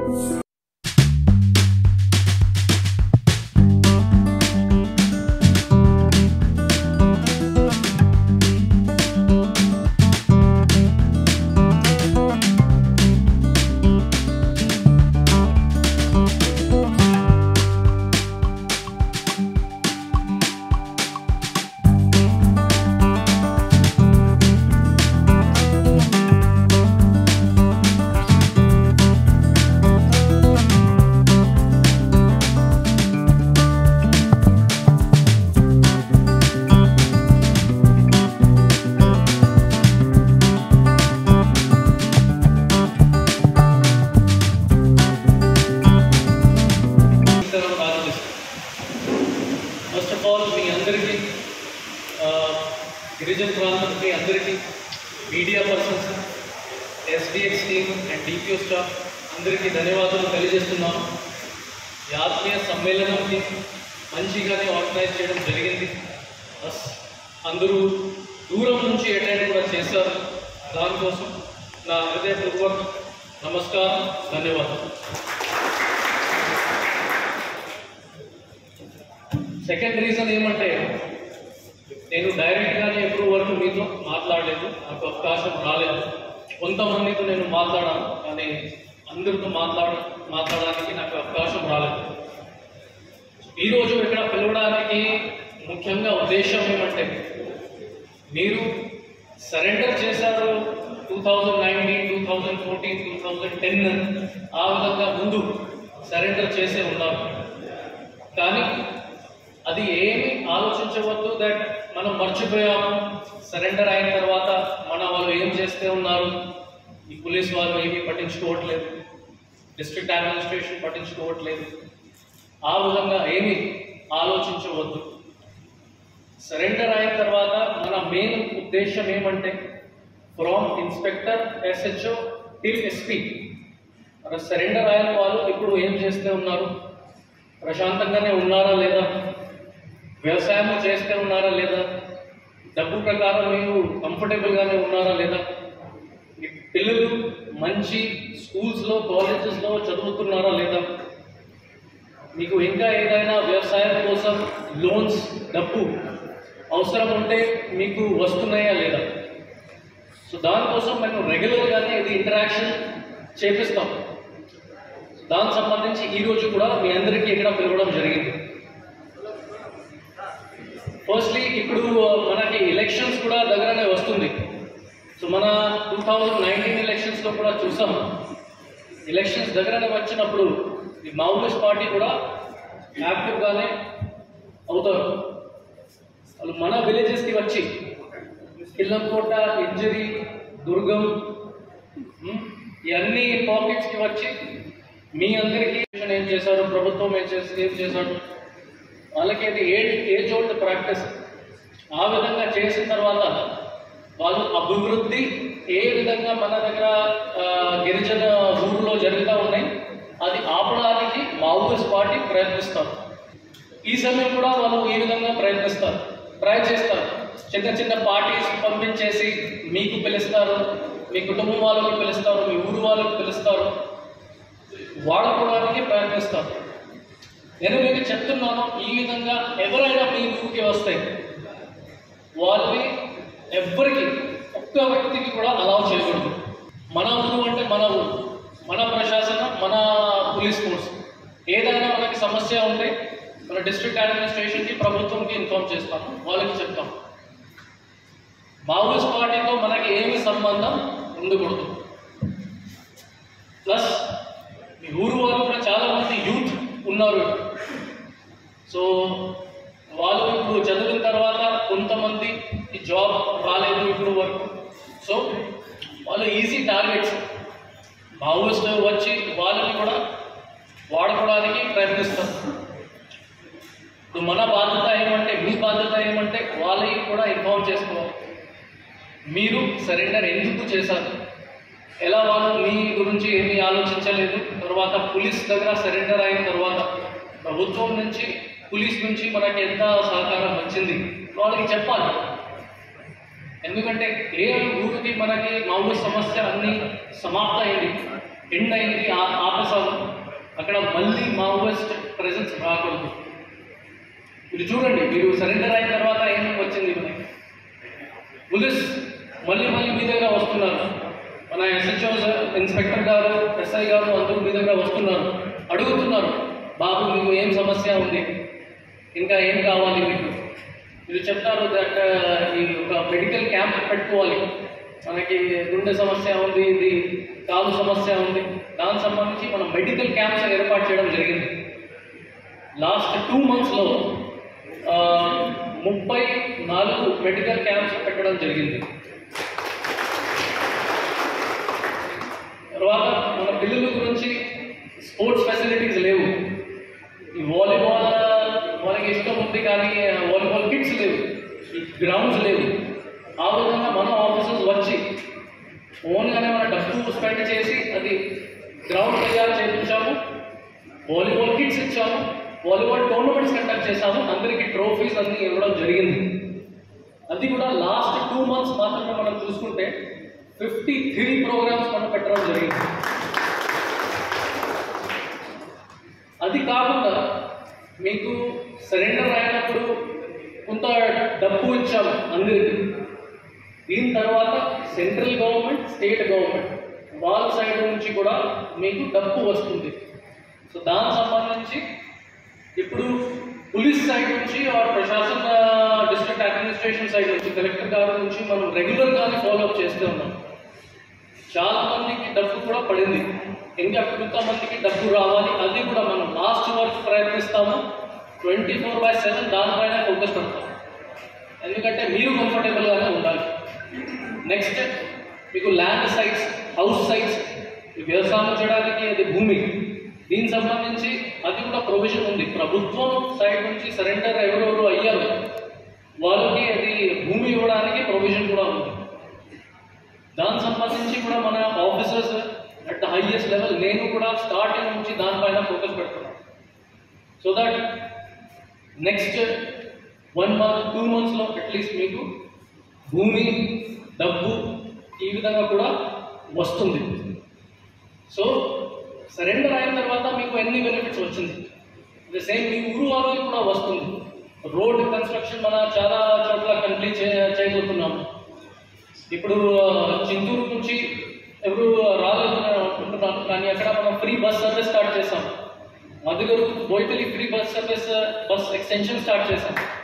ఇతరం ప్రారంభిస్తాం first of all మీ అందరికీ ఆ, గిరిజన ప్రాంతం మీ అందరికీ media persons SDX team and DPO staff అందరికీ ధన్యవాదాలు తెలియజేస్తున్నాను ఈ ఆత్మీయ సమ్మేళనంకి మంచిగానే ఆర్గనైజ్ చేయడం జరిగింది బస్ అందరూ దూరం నుంచి అటెండ్ కూడా చేశారు దానికోసం నా హృదయపూర్వక నమస్కారం ధన్యవాదాలు సెకండ్ రీజన్ ఏమంటే నేను డైరెక్ట్గానే ఎప్పుడు వరకు మీతో మాట్లాడలేదు నాకు అవకాశం రాలేదు కొంతమందితో నేను మాట్లాడాను కానీ అందరితో మాట్లాడ మాట్లాడడానికి నాకు అవకాశం రాలేదు ఈరోజు ఇక్కడ పిలవడానికి ముఖ్యంగా ఉద్దేశం ఏమంటే మీరు సరెండర్ చేశారు two thousand nineteen two thousand fourteen two thousand ten ఆ విధంగా ముందు సరెండర్ చేసే ఉన్నారు కానీ అది ఏమి ఆలోచించవద్దు దట్ మనం మర్చిపోయాము సరెండర్ అయిన తర్వాత మన వాళ్ళు ఏం చేస్తే ఉన్నారు ఈ పోలీస్ వాళ్ళు ఏమీ పట్టించుకోవట్లేదు డిస్ట్రిక్ట్ అడ్మినిస్ట్రేషన్ పట్టించుకోవట్లేదు ఆ విధంగా ఏమి ఆలోచించవద్దు సరెండర్ అయిన తర్వాత మన మెయిన్ ఉద్దేశం ఏమంటే from inspector SHO till SP మన సరెండర్ అయిన వాళ్ళు ఇప్పుడు ఏం చేస్తే ఉన్నారు ప్రశాంతంగానే ఉన్నారా లేదా వ్యవసాయం చేస్తే ఉన్నారా లేదా డబ్బు ప్రకారం మీరు కంఫర్టబుల్గానే ఉన్నారా లేదా మీ పిల్లలు మంచి స్కూల్స్లో కాలేజెస్లో చదువుతున్నారా లేదా మీకు ఇంకా ఏదైనా వ్యవసాయం కోసం లోన్స్ డబ్బు అవసరం ఉంటే మీకు వస్తున్నాయా లేదా సో దానికోసం మేము రెగ్యులర్గానే ఇది ఇంటరాక్షన్ చేపిస్తాం దానికి సంబంధించి ఈ రోజు కూడా మీ అందరికీ ఇక్కడ పిలవడం జరిగింది ఫస్ట్లీ ఇప్పుడు మనకి ఎలక్షన్స్ కూడా దగ్గరనే వస్తుంది సో మన టూ థౌజండ్ నైన్టీన్ ఎలక్షన్స్లో కూడా చూసాం ఎలక్షన్స్ దగ్గరనే వచ్చినప్పుడు ఈ మావోయిస్ట్ పార్టీ కూడా యాక్టివ్గానే అవుతారు వాళ్ళు మన విలేజెస్కి వచ్చి కిల్లంకోట ఇంజరీ దుర్గం ఉమ్, ఈ అన్ని పాకెట్స్కి వచ్చి మీ అందరికీ ఏం చేశారు ప్రభుత్వం ఏం చేసి ఏం చేశాడు వాళ్ళకి అది ఏ ఏజ్ ఓల్డ్ ప్రాక్టీస్ ఆ విధంగా చేసిన తర్వాత వాళ్ళు అభివృద్ధి ఏ విధంగా మన దగ్గర ఆ, గిరిజన ఊళ్ళో జరుగుతూ ఉన్నాయి అది ఆపడానికి మావోయిస్ట్ పార్టీ ప్రయత్నిస్తారు ఈ సమయం కూడా వాళ్ళు ఈ విధంగా ప్రయత్నిస్తారు ట్రై చేస్తారు చిన్న చిన్న పార్టీస్ పంపించేసి మీకు పిలుస్తారు మీ కుటుంబం వాళ్ళకి పిలుస్తారు మీ ఊరు వాళ్ళకి పిలుస్తారు వాడుకోవడానికి ప్రయత్నిస్తారు నేను మీకు చెప్తున్నాను ఈ విధంగా ఎవరైనా మీ ఊరికి వస్తాయి వాళ్ళని ఎవ్వరికి ఒక్క వ్యక్తికి కూడా అలౌ చేయకూడదు మన ఊరు అంటే మన ఊరు మన ప్రశాసనం మన పోలీస్ ఫోర్స్ ఏదైనా మనకి సమస్య ఉంటే మన డిస్ట్రిక్ట్ అడ్మినిస్ట్రేషన్కి ప్రభుత్వంకి ఇన్ఫార్మ్ చేస్తాము వాళ్ళకి చెప్తాం మావోయిస్ట్ పార్టీతో మనకి ఏమి సంబంధం ఉండకూడదు ప్లస్ మీ ఊరు వాళ్ళు కూడా చాలా మంది యూత్ ఉన్నారు సో వాళ్ళు ఇప్పుడు చదివిన తర్వాత కొంతమంది ఈ జాబ్ రాలేదు ఇప్పుడు వరకు సో వాళ్ళు ఈజీ టార్గెట్స్ మావోయిస్ట్ వచ్చి వాళ్ళని కూడా వాడుకోవడానికి ప్రయత్నిస్తారు ఇప్పుడు మన బాధ్యత ఏమంటే మీ బాధ్యత ఏమంటే వాళ్ళకి కూడా ఇన్ఫార్మ్ చేసుకోవాలి మీరు సరెండర్ ఎందుకు చేశారు ఎలా వాళ్ళు మీ గురించి ఏమీ ఆలోచించలేదు తర్వాత పోలీస్ దగ్గర సరెండర్ అయిన తర్వాత ప్రభుత్వం నుంచి పోలీస్ నుంచి మనకి ఎంత సహకారం వచ్చింది వాళ్ళకి చెప్పాలి ఎందుకంటే ఏ ఊరికి మనకి మామూలు సమస్య అన్ని సమాప్త అయింది ఎండ్ అయింది ఆ- ఆపే మార్చాము అక్కడ మళ్ళీ మావోయిస్ట్ ప్రెజెన్స్ రాకూడదు మీరు చూడండి మీరు సరెండర్ అయిన తర్వాత ఏమేమి వచ్చింది మనకి పోలీస్ మళ్ళీ మళ్ళీ మీ దగ్గర వస్తున్నారు మన ఎస్హెచ్ఓ ఇన్స్పెక్టర్ గారు ఎస్ఐ గారు అందరూ మీ దగ్గర వస్తున్నారు అడుగుతున్నారు బాబు మీకు ఏం సమస్య ఉంది ఇంకా ఏం కావాలి మీకు మీరు చెప్తారు దట్ ఈ ఒక మెడికల్ క్యాంప్ పెట్టుకోవాలి మనకి గుండె సమస్య ఉంది ఇది కాలు సమస్య ఉంది దానికి సంబంధించి మనం మెడికల్ క్యాంప్స్ ఏర్పాటు చేయడం జరిగింది లాస్ట్ టూ మంత్స్లో ముప్పై నాలుగు మెడికల్ క్యాంప్స్ పెట్టడం జరిగింది తర్వాత మన పిల్లల గురించి స్పోర్ట్స్ ఫెసిలిటీస్ లేవు ఈ వాలీబాల్ వాళ్ళకి ఇష్టం ఉంది కానీ వాలీబాల్ కిట్స్ లేవు ఈ గ్రౌండ్స్ లేవు ఆ విధంగా మన ఆఫీసర్స్ వచ్చి ఓన్గానే మన డబ్బు స్పెండ్ చేసి అది గ్రౌండ్ తయారు చేయించాము వాలీబాల్ కిట్స్ ఇచ్చాము వాలీబాల్ టోర్నమెంట్స్ కండక్ట్ చేశాము అందరికీ ట్రోఫీస్ అన్ని ఇవ్వడం జరిగింది అది కూడా లాస్ట్ టూ మంత్స్ మాత్రమే మనం చూసుకుంటే ఫిఫ్టీ త్రీ ప్రోగ్రామ్స్ మనం పెట్టడం జరిగింది అది కాకుండా మీకు సరెండర్ అయినప్పుడు కొంత డబ్బు ఇచ్చాము అందరికీ దీని తర్వాత సెంట్రల్ గవర్నమెంట్ స్టేట్ గవర్నమెంట్ వాళ్ళ సైడ్ నుంచి కూడా మీకు డబ్బు వస్తుంది సో దానికి సంబంధించి ఇప్పుడు పోలీస్ సైడ్ నుంచి ఆర్ ప్రశాసన డిస్ట్రిక్ట్ అడ్మినిస్ట్రేషన్ సైడ్ నుంచి కలెక్టర్ గారి నుంచి మనం రెగ్యులర్గానే ఫాలోఅప్ చేస్తూ ఉన్నాం చాలా మందికి డబ్బు కూడా పడింది ఇంకా కొంతమందికి డబ్బు రావాలి అది కూడా మనం లాస్ట్ వరకు ప్రయత్నిస్తాము ట్వంటీ ఫోర్ బై సెవెన్ దానిపైన ఫోకస్ పెడతాం ఎందుకంటే మీరు కంఫర్టబుల్గానే ఉండాలి నెక్స్ట్ మీకు ల్యాండ్ సైట్స్ హౌస్ సైట్స్ వ్యవసాయం చేయడానికి అది భూమి దీనికి సంబంధించి అది కూడా ప్రొవిజన్ ఉంది ప్రభుత్వం సైడ్ నుంచి సరెండర్ ఎవరెవరు అయ్యారు వాళ్ళకి అది భూమి ఇవ్వడానికి ప్రొవిజన్ కూడా ఉంది దానికి సంబంధించి కూడా మన officers at the highest level నేను కూడా స్టార్టింగ్ నుంచి దానిపైన ఫోకస్ పెడుతున్నాను so that next one month two మంత్స్లో అట్లీస్ట్ మీకు భూమి డబ్బు ఈ విధంగా కూడా వస్తుంది సో సరెండర్ అయిన తర్వాత మీకు ఎన్ని బెనిఫిట్స్ వచ్చింది ద సేమ్ మీ ఊరు వాళ్ళకి కూడా వస్తుంది రోడ్ కన్స్ట్రక్షన్ మన చాలా చోట్ల కంప్లీట్ చే చేయబోతున్నాము ఇప్పుడు ఆ, చింతూరు నుంచి ఎవరు రాలేదు అని అనుకుంటున్నాను కానీ అక్కడ మనం ఫ్రీ బస్ సర్వీస్ స్టార్ట్ చేసాం మధుగరు Boyipalli free bus service bus extension start చేసాం